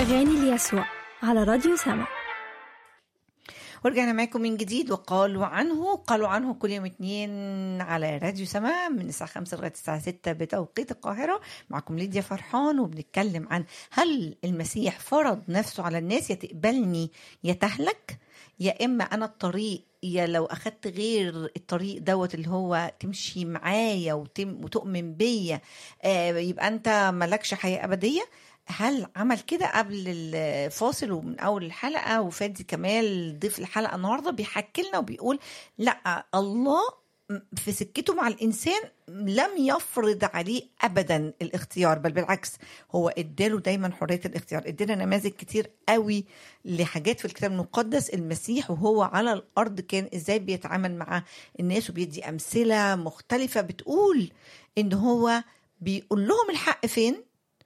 أغاني ليسوع على راديو سما ورجعنا معاكم من جديد وقالوا عنه قالوا عنه كل يوم اتنين على راديو سما من الساعة خمسة لغاية الساعة ستة بتوقيت القاهرة معكم ليديا فرحان وبنتكلم عن هل المسيح فرض نفسه على الناس يا تقبلني يا تهلك يا إما أنا الطريق يا لو أخدت غير الطريق دوت اللي هو تمشي معايا وتم وتؤمن بيا آه يبقى أنت ملكش حياة أبدية هل عمل كده قبل الفاصل ومن اول الحلقه وفادي كمال ضيف الحلقه النهارده بيحكي لنا وبيقول لا الله في سكته مع الانسان لم يفرض عليه ابدا الاختيار بل بالعكس هو اداله دايما حريه الاختيار ادانا نماذج كتير قوي لحاجات في الكتاب المقدس المسيح وهو على الارض كان ازاي بيتعامل مع الناس وبيدي امثله مختلفه بتقول ان هو بيقول لهم الحق فين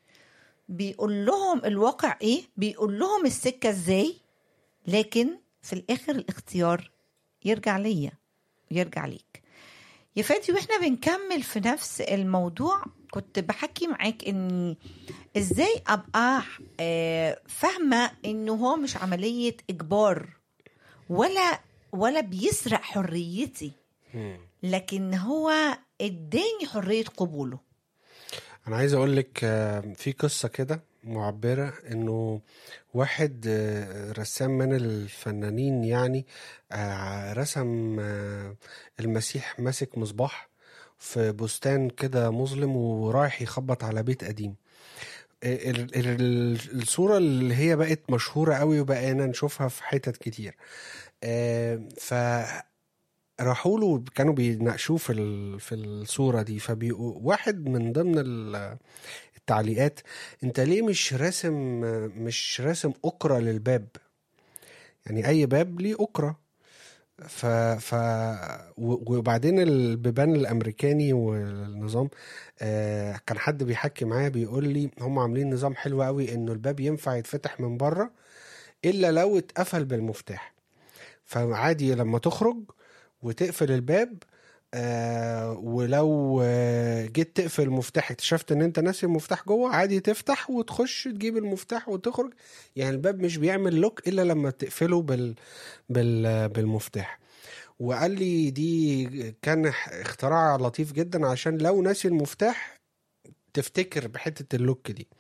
بيقول لهم الواقع ايه بيقول لهم السكه ازاي لكن في الاخر الاختيار يرجع ليا يرجع ليك يا فادي واحنا بنكمل في نفس الموضوع كنت بحكي معاك ان ازاي ابقى آه، فاهمه انه هو مش عمليه اجبار ولا ولا بيسرق حريتي لكن هو اداني حريه قبوله انا عايز اقول لك آه، في قصه كده معبره انه واحد آه، رسام من الفنانين يعني آه، رسم آه، المسيح ماسك مصباح في بستان كده مظلم ورايح يخبط على بيت قديم ال- ال- ال- الصوره اللي هي بقت مشهوره قوي وبقينا نشوفها في حتت كتير آه، ف راحوا له كانوا بيناقشوه في ال- في الصوره دي فواحد من ضمن ال- التعليقات انت ليه مش راسم مش راسم أكرة للباب يعني اي باب ليه أكرة ف ف و- وبعدين البيبان الامريكاني والنظام آه كان حد بيحكي معايا بيقول لي هم عاملين نظام حلو قوي انه الباب ينفع يتفتح من بره الا لو اتقفل بالمفتاح فعادي لما تخرج وتقفل الباب آه ولو آه جيت تقفل المفتاح اكتشفت ان انت ناسي المفتاح جوه عادي تفتح وتخش تجيب المفتاح وتخرج يعني الباب مش بيعمل لوك الا لما تقفله بال بال بالمفتاح وقال لي دي كان اختراع لطيف جدا عشان لو ناسي المفتاح تفتكر بحته اللوك دي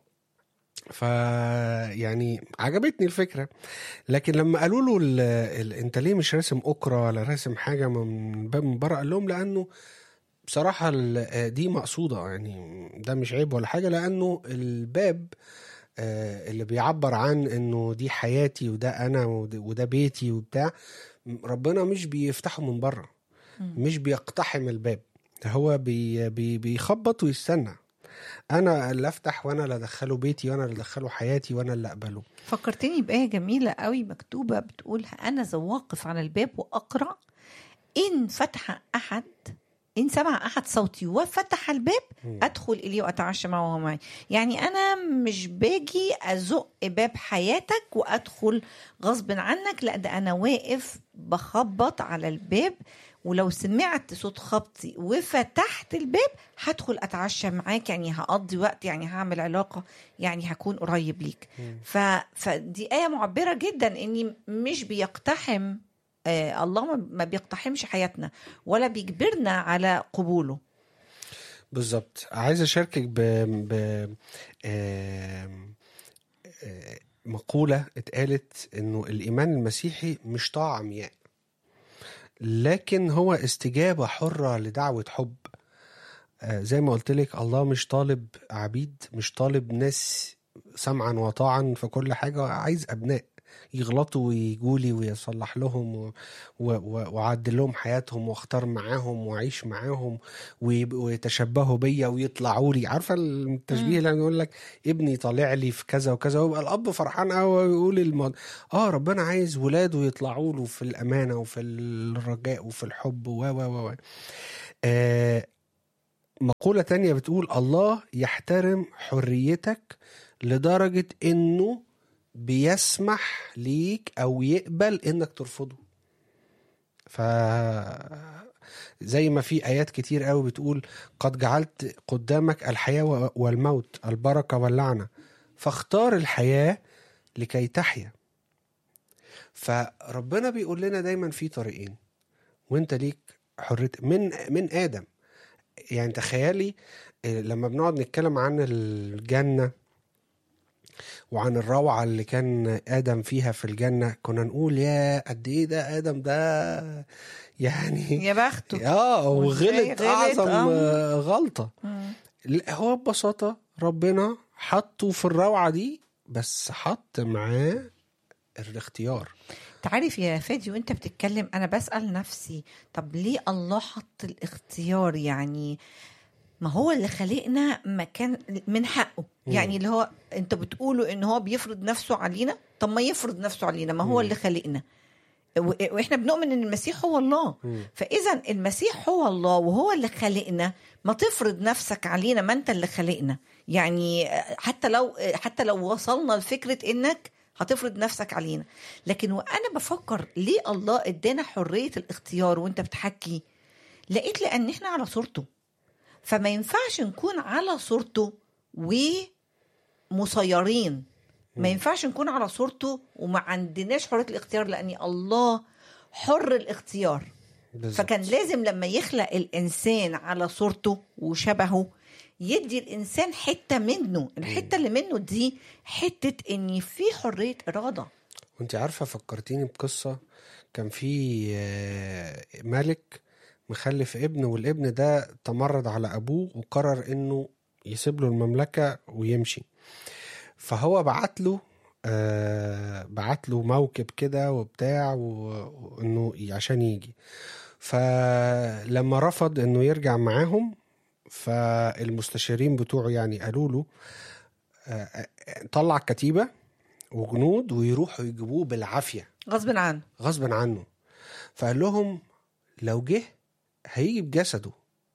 ف يعني عجبتني الفكره لكن لما قالوا له ال... ال... انت ليه مش راسم اوكرا ولا راسم حاجه من باب من بره قال لهم لانه بصراحه ال... دي مقصوده يعني ده مش عيب ولا حاجه لانه الباب آه، اللي بيعبر عن انه دي حياتي وده انا وده وده بيتي وبتاع ربنا مش بيفتحه من بره مش بيقتحم الباب ده هو بي بي بيخبط ويستنى انا اللي افتح وانا اللي ادخله بيتي وانا اللي ادخله حياتي وانا اللي اقبله فكرتني بآية جميلة قوي مكتوبة بتقول أنا ذا واقف على الباب وأقرأ إن فتح أحد إن سمع أحد صوتي وفتح الباب أدخل إليه وأتعشى معه وهو معي يعني أنا مش باجي أزق باب حياتك وأدخل غصب عنك لا ده أنا واقف بخبط على الباب ولو سمعت صوت خبطي وفتحت الباب هدخل اتعشى معاك يعني هقضي وقت يعني هعمل علاقه يعني هكون قريب ليك ف... فدي ايه معبره جدا اني مش بيقتحم آه الله ما- ما بيقتحمش حياتنا ولا بيجبرنا على قبوله بالظبط عايز اشاركك ب, ب... آم، آه، مقولة اتقالت انه الايمان المسيحي مش طاعة عمياء لكن هو استجابة حرة لدعوة حب آه، زي ما قلت لك الله مش طالب عبيد مش طالب ناس سمعا وطاعا في كل حاجة عايز أبناء يغلطوا ويجولي ويصلح لهم و- و- و- وأعدل لهم حياتهم واختار معاهم وأعيش معاهم ويب- ويتشبهوا بيا ويطلعوا لي عارفة التشبيه اللي يقول لك ابني طالع لي في كذا وكذا ويبقى الأب فرحان قوي ويقول الموضوع اه ربنا عايز ولاده يطلعوا له في الأمانة وفي الرجاء وفي الحب و و و و. آه مقولة تانية بتقول الله يحترم حريتك لدرجة انه بيسمح ليك او يقبل انك ترفضه ف زي ما في ايات كتير قوي بتقول قد جعلت قدامك الحياة والموت البركة واللعنة فاختار الحياه لكي تحيا فربنا بيقول لنا دايما في طريقين وانت ليك حريه من من ادم يعني تخيلي آه، لما بنقعد نتكلم عن الجنه وعن الروعه اللي كان ادم فيها في الجنه كنا نقول يا قد ايه ده ادم ده يعني يا بخته اه وإزاي وغلط غلط، اعظم آه. آه، غلطه مم. لا، هو ببساطه ربنا حطه في الروعه دي بس حط معاه الاختيار تعرف يا فادي وانت بتتكلم انا بسأل نفسي طب ليه الله حط الاختيار يعني ما هو اللي خلقنا مكان من حقه مم. يعني اللي هو انت بتقولوا ان هو بيفرض نفسه علينا طب ما يفرض نفسه علينا ما هو مم. اللي خلقنا و- واحنا بنؤمن ان المسيح هو الله مم. فاذا المسيح هو الله وهو اللي خلقنا ما تفرض نفسك علينا ما انت اللي خلقنا يعني حتى لو حتى لو وصلنا لفكره انك هتفرض نفسك علينا لكن وانا بفكر ليه الله ادانا حريه الاختيار وانت بتحكي لقيت لان احنا على صورته فما ينفعش نكون على صورته ومسيرين ما ينفعش نكون على صورته وما عندناش حريه الاختيار لان الله حر الاختيار بالظبط. فكان لازم لما يخلق الانسان على صورته وشبهه يدي الانسان حته منه الحته اللي منه دي حته ان في حريه اراده وانت عارفه فكرتيني بقصه كان في آه، ملك مخلف ابن والابن ده تمرد على ابوه وقرر انه يسيب له المملكه ويمشي فهو بعت له آه بعت له موكب كده وبتاع و- وانه ي- عشان يجي فلما رفض انه يرجع معاهم فالمستشارين بتوعه يعني قالوا له آه، آه، طلع كتيبه وجنود ويروحوا يجيبوه بالعافيه غصب عنه غصب عنه فقال لهم لو جه هيجي بجسده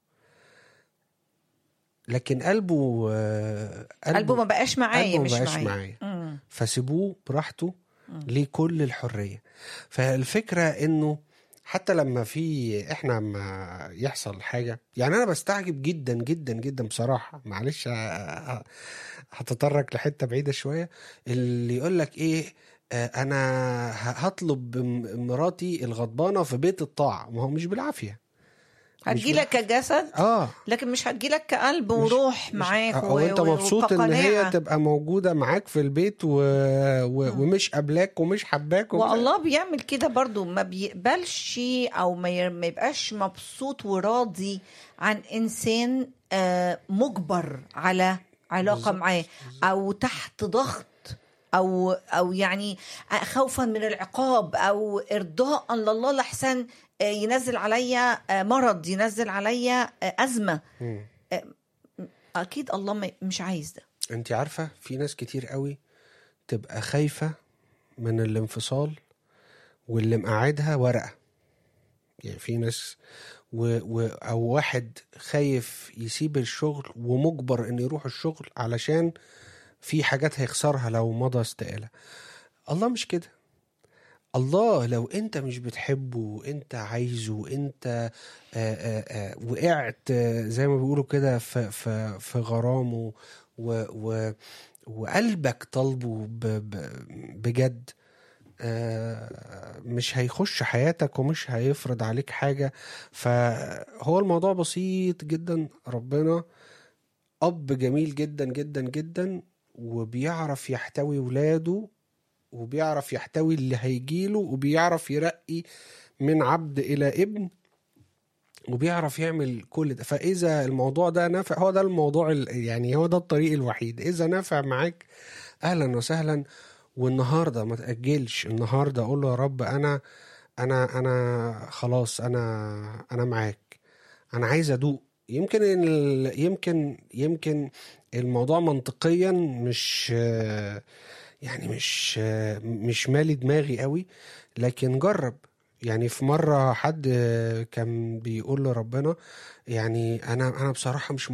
لكن قلبه آه، قلبه ما بقاش معايا قلبه ما مش بقاش معايا معايا. مم. فسيبوه براحته ليه كل الحريه فالفكره انه حتى لما في احنا ما يحصل حاجه يعني انا بستعجب جدا جدا جدا بصراحه معلش ه- هتطرق لحته بعيده شويه اللي يقول لك ايه آه، انا ه- هطلب م- مراتي الغضبانه في بيت الطاعه ما هو مش بالعافيه هتجيلك كجسد اه لكن مش هتجيلك كقلب مش- وروح مش- معاك او انت و- مبسوط ان هي وكقناعة. تبقى موجوده معاك في البيت و... و... ومش قابلاك ومش حباك وبتاع. والله بيعمل كده برضو ما بيقبلش او ما ي- ما يبقاش مبسوط وراضي عن انسان آه، مجبر على علاقه بالظبط، معاه او تحت ضغط او او يعني خوفا من العقاب او ارضاء لله لحسن آه، ينزل عليا آه، مرض ينزل عليا آه، ازمه مم. اكيد الله ما- مش عايز ده انت عارفه في ناس كتير قوي تبقى خايفه من الانفصال واللي مقعدها ورقه يعني في ناس و... و... او واحد خايف يسيب الشغل ومجبر انه يروح الشغل علشان في حاجات هيخسرها لو مضى استقاله الله مش كده الله لو انت مش بتحبه وانت عايزه وانت آآ آآ وقعت آه، زي ما بيقولوا كده في في في غرامه و و وقلبك طالبه ب- ب- بجد آه، مش هيخش حياتك ومش هيفرض عليك حاجة فهو الموضوع بسيط جدا ربنا أب جميل جدا جدا جدا وبيعرف يحتوي ولاده وبيعرف يحتوي اللي هيجيله وبيعرف يرقي من عبد إلى ابن وبيعرف يعمل كل ده فإذا الموضوع ده نافع هو ده الموضوع ال- يعني هو ده الطريق الوحيد إذا نافع معاك أهلا وسهلا والنهارده ما تأجلش النهارده أقول له يا رب أنا أنا أنا خلاص أنا أنا معاك أنا عايز أدوق يمكن ال... يمكن يمكن الموضوع منطقيا مش يعني مش مش مالي دماغي قوي لكن جرب يعني في مرة حد كان بيقول لربنا يعني أنا أنا بصراحة مش